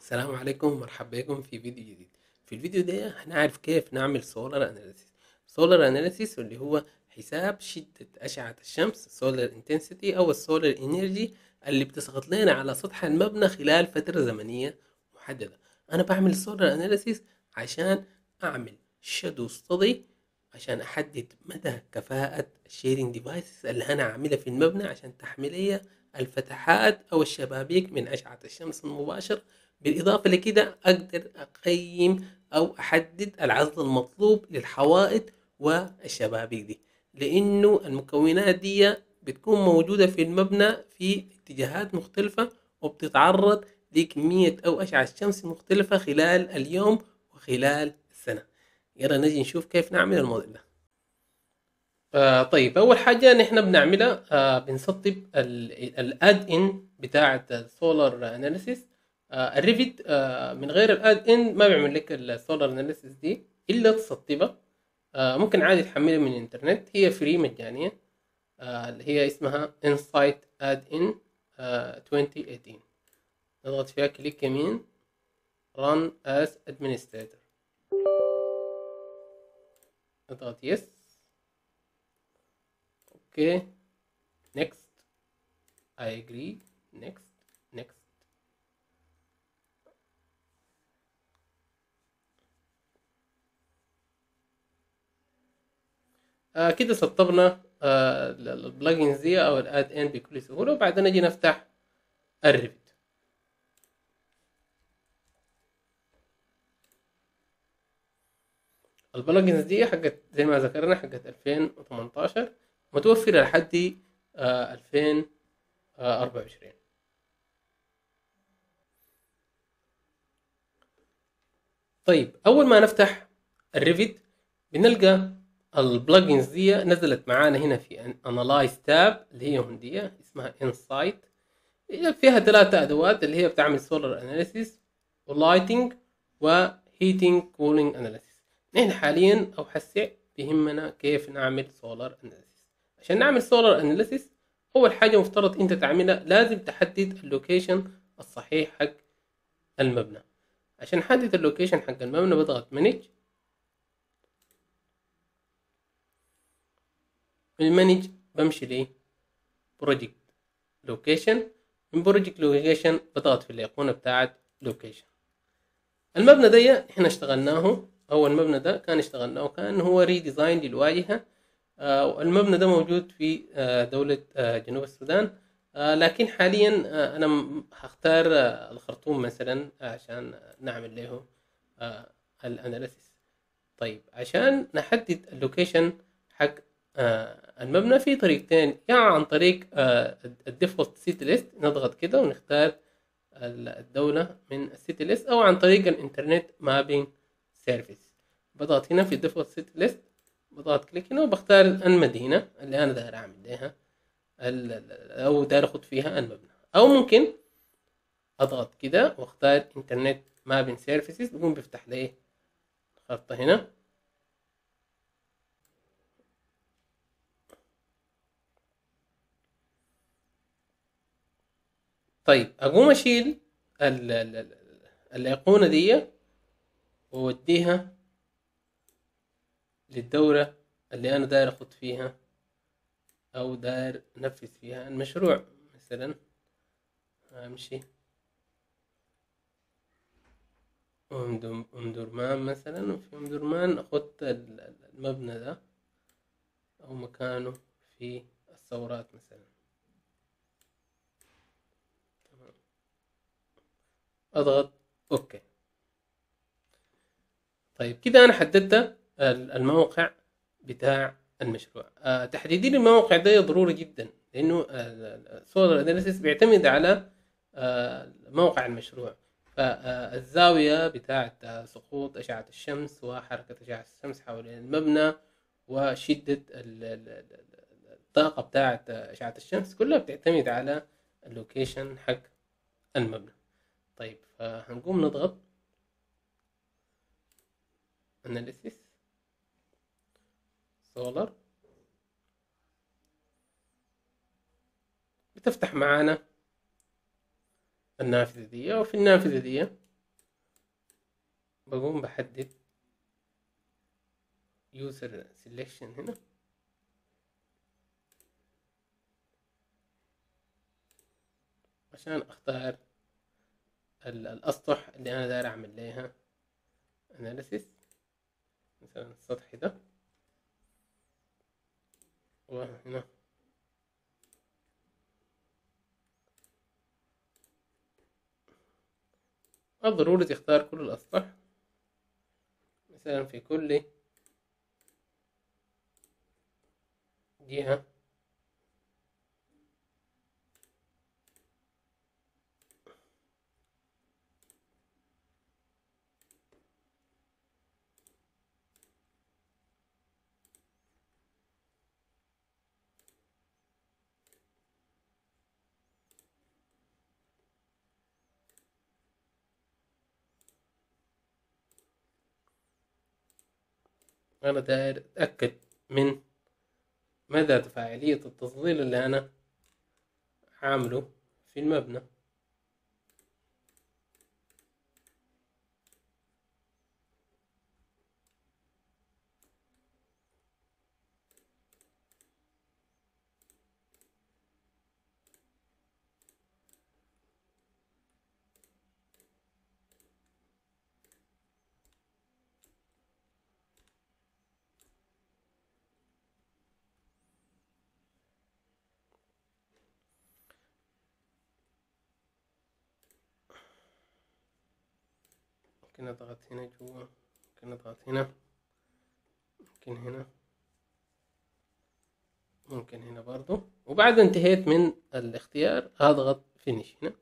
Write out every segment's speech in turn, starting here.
السلام عليكم ومرحبا بكم في فيديو جديد في الفيديو ده هنعرف كيف نعمل سولار اناليسيس سولار اناليسيس اللي هو حساب شدة أشعة الشمس سولار انتنسيتي أو السولار انرجي اللي بتسقط لنا على سطح المبنى خلال فترة زمنية محددة أنا بعمل سولار اناليسيس عشان أعمل شادو ستدي عشان أحدد مدى كفاءة الشيرنج ديفايسز اللي أنا عاملها في المبنى عشان تحمي لي الفتحات أو الشبابيك من أشعة الشمس المباشر بالإضافة لكده أقدر أقيم أو أحدد العزل المطلوب للحوائط والشبابيك دي لأنه المكونات دي بتكون موجودة في المبنى في اتجاهات مختلفة وبتتعرض لكمية أو أشعة شمس مختلفة خلال اليوم وخلال السنة يلا نجي نشوف كيف نعمل الموضوع ده آه طيب أول حاجة نحن بنعملها آه بنسطب الاد ان بتاعة السولار اناليسيس آه الريفت آه من غير الاد ان ما بيعمل لك السولار اناليسيس دي الا تسطبها آه ممكن عادي تحملها من الانترنت هي فري مجانية آه اللي هي اسمها انسايت اد ان 2018 نضغط فيها كليك يمين run as administrator نضغط يس اوكي next I agree next next آه كده سطبنا آه البلجنز دي او الاد ان بكل سهوله وبعدين نجي نفتح الريفت البلجنز دي حقت زي ما ذكرنا حقت 2018 متوفرة لحد آه 2024 طيب أول ما نفتح الريفت بنلقى البلجنز دي نزلت معانا هنا في انالايز تاب اللي هي هندية اسمها انسايت فيها ثلاثة أدوات اللي هي بتعمل سولار اناليسيس ولايتنج وهيتنج كولينج اناليسيس نحن حاليا أو هسع بيهمنا كيف نعمل سولار اناليسيس عشان نعمل سولار اناليسيس أول حاجة مفترض أنت تعملها لازم تحدد اللوكيشن الصحيح حق المبنى عشان نحدد اللوكيشن حق المبنى بضغط مانج من المانج بمشي لي بروجكت لوكيشن من بروجكت لوكيشن بضغط في الايقونة بتاعت لوكيشن المبنى ده احنا اشتغلناه او المبنى ده كان اشتغلناه كان هو ريديزاين للواجهة آه المبنى ده موجود في آه دولة آه جنوب السودان آه لكن حاليا آه انا هختار آه الخرطوم مثلا عشان نعمل له آه الاناليسيس طيب عشان نحدد اللوكيشن حق آه المبنى في طريقتين يا يعني عن طريق آه الديفولت سيتي ليست نضغط كده ونختار الدولة من السيتي ليست او عن طريق الانترنت مابينج سيرفيس بضغط هنا في الديفولت سيتي ليست بضغط كليك هنا وبختار المدينة اللي انا داير اعمل لها او داير اخد فيها المبنى او ممكن اضغط كده واختار انترنت مابينج سيرفيسز بيقوم بيفتح لي الخرطة هنا طيب اقوم اشيل ال ال ال الايقونه دي واوديها للدوره اللي انا داير اخد فيها او داير انفذ فيها المشروع مثلا امشي ام درمان مثلا وفي ام درمان اخد المبنى ده او مكانه في الثورات مثلا اضغط اوكي طيب كده انا حددت الموقع بتاع المشروع أه تحديدي الموقع ده ضروري جدا لانه السولار اناليسيس بيعتمد على أه موقع المشروع فالزاوية بتاعة سقوط أشعة الشمس وحركة أشعة الشمس حوالين المبنى وشدة الطاقة بتاعة أشعة الشمس كلها بتعتمد على اللوكيشن حق المبنى طيب فهنقوم نضغط analysis solar بتفتح معانا النافذة دي وفي النافذة دي بقوم بحدد user selection هنا عشان اختار ال- الاسطح اللي انا داير اعمل ليها analysis مثلا السطح ده وهنا ما ضروري تختار كل الأسطح مثلا في كل جهة أنا داير أتأكد من مدى فاعلية التظليل اللي أنا عامله في المبنى ممكن أضغط هنا جوا ممكن أضغط هنا ممكن هنا ممكن هنا برضو وبعد انتهيت من الاختيار أضغط فينيش هنا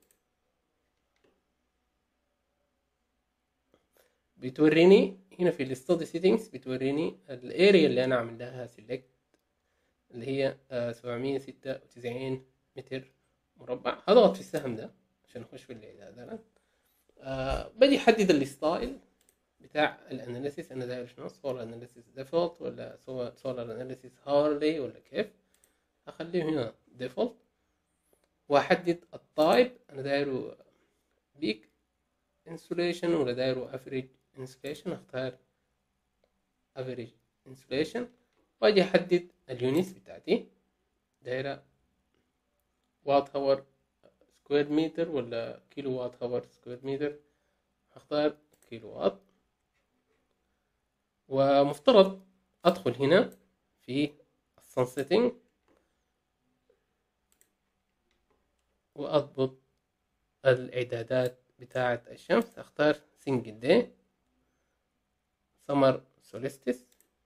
بتوريني هنا في الستودي سيتنجز بتوريني الاريا اللي انا عامل لها سيلكت اللي هي سبعمية ستة وتسعين متر مربع هضغط في السهم ده عشان اخش في الاعدادات آه بدي احدد الستايل بتاع الاناليسيس انا داير شنو سولار اناليسيس ديفولت ولا سولار اناليسيس هارلي ولا كيف اخليه هنا ديفولت واحدد التايب انا دايره بيك انسوليشن ولا دايره افريج انسوليشن اختار افريج انسوليشن واجي احدد اليونتس بتاعتي دايره وات هاور سكوير متر ولا كيلو وات هاور سكوير متر هختار كيلو وات ومفترض ادخل هنا في السن سيتنج واضبط الاعدادات بتاعة الشمس اختار سنجل دي سمر سولستيس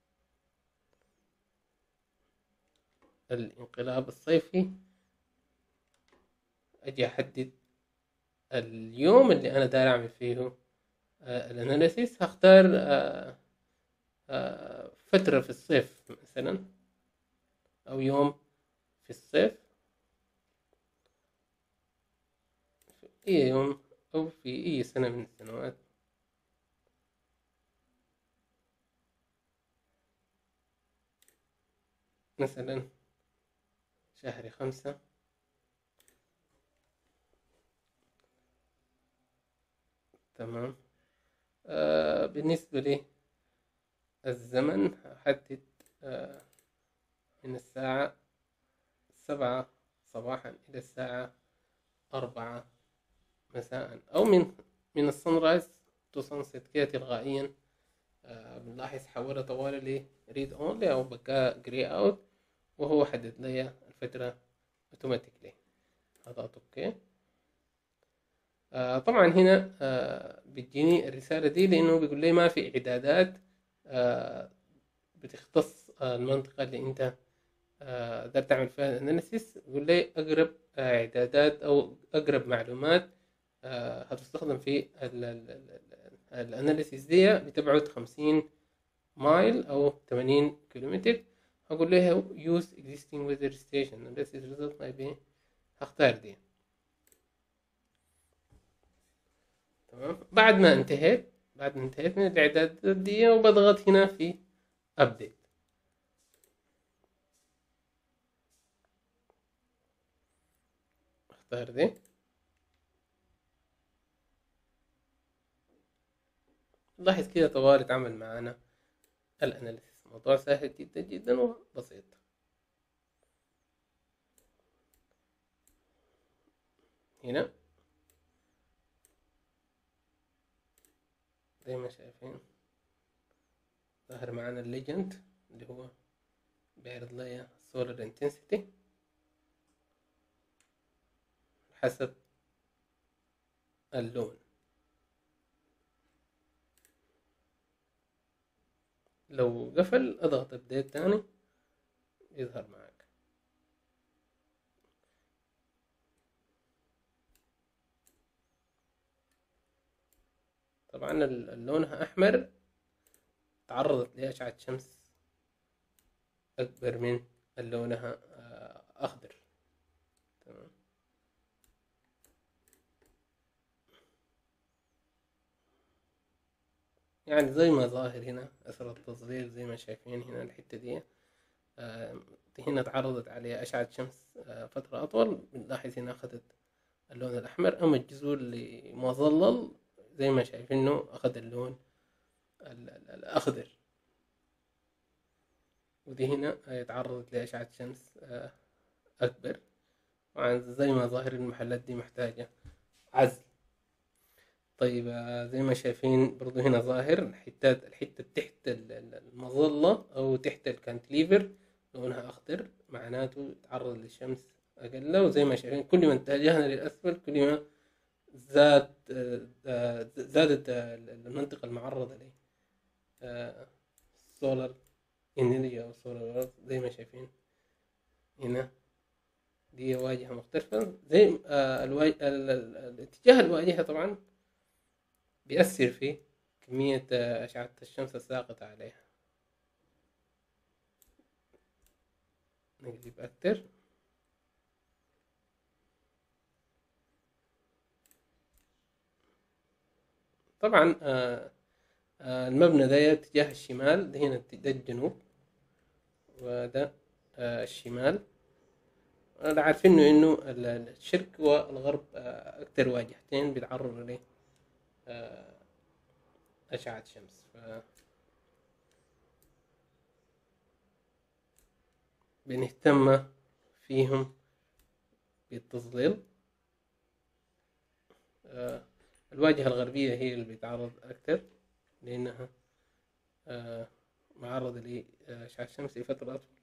الانقلاب الصيفي اجي احدد اليوم اللي انا داير اعمل فيه آه الاناليسيس هختار آه آه فترة في الصيف مثلا او يوم في الصيف في اي يوم او في اي سنة من السنوات مثلا شهر خمسة تمام آه بالنسبة لي الزمن أحدد آه من الساعة سبعة صباحا إلى الساعة أربعة مساء أو من من الصن رايز تو سانسيت كده تلقائيا آه بنلاحظ حولها طوالي ل ريد اونلي أو بقى جري أوت وهو حدد لي الفترة اوتوماتيكلي هضغط اوكي آه طبعا هنا آه بتجيني الرسالة دي لأنه بيقول لي ما في إعدادات آه بتختص آه المنطقة اللي أنت آه قدرت تعمل فيها الأناليسيس بيقول لي أقرب آه إعدادات أو أقرب معلومات آه هتستخدم في الأناليسيس دي بتبعد خمسين مايل أو تمانين كيلومتر هقول لها use existing weather station unless it result may be هختار دي تمام بعد ما انتهيت بعد ما انتهيت من الاعدادات دي وبضغط هنا في update اختار دي لاحظ كده طوال اتعمل معانا الاناليسيس موضوع سهل جدا جدا وبسيط هنا زي ما شايفين ظهر معانا الليجند اللي هو بيعرض لي solar intensity حسب اللون لو قفل اضغط ابديت تاني يظهر معك طبعا لونها احمر تعرضت لأشعة شمس أكبر من لونها أخضر تمام يعني زي ما ظاهر هنا أثر التظليل زي ما شايفين هنا الحتة دي هنا تعرضت عليها أشعة شمس فترة أطول بنلاحظ هنا أخذت اللون الأحمر أما الجذور اللي مظلل زي ما شايفينه أخذ اللون الأخضر ودي هنا تعرضت لأشعة شمس أكبر طبعا زي ما ظاهر المحلات دي محتاجة عزل طيب زي ما شايفين برضو هنا ظاهر الحتات الحتة تحت المظلة أو تحت الكانتليفر لونها أخضر معناته تعرض للشمس أقل وزي ما شايفين كل ما اتجهنا للأسفل كل ما زاد زادت المنطقة المعرضة ليه سولار انرجي او سولار زي ما شايفين هنا دي واجهة مختلفة زي آه الواج... الاتجاه الواجهة طبعا بيأثر في كمية أشعة الشمس الساقطة عليها نقلب أكتر طبعا آه المبنى ده اتجاه الشمال ده هنا ده الجنوب وده الشمال أنا عارفين إنه الشرق والغرب أكتر واجهتين بيتعرضوا ل أشعة شمس ف بنهتم فيهم بالتظليل الواجهة الغربية هي اللي بيتعرض أكتر لأنها معرضة لأشعة الشمس لفترة أطول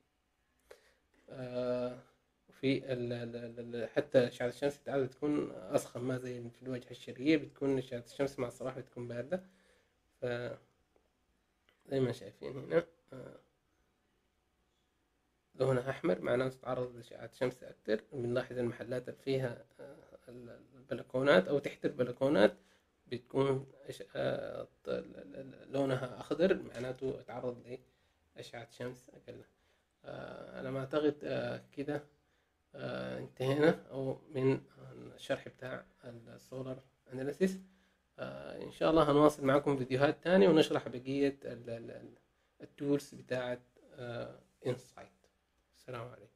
في حتى أشعة الشمس عادة تكون أسخن ما زي في الواجهة الشرقية بتكون أشعة الشمس مع الصباح بتكون باردة ف زي ما شايفين هنا لونها أحمر معناه تتعرض لأشعة شمس أكتر بنلاحظ المحلات اللي فيها البلكونات أو تحت البلكونات بتكون لونها أخضر معناته تعرض لأشعة شمس أقل أنا ما أعتقد كده انتهينا أو من الشرح بتاع السولار أناليسيس إن شاء الله هنواصل معكم فيديوهات تانية ونشرح بقية التولز بتاعت انسايت السلام عليكم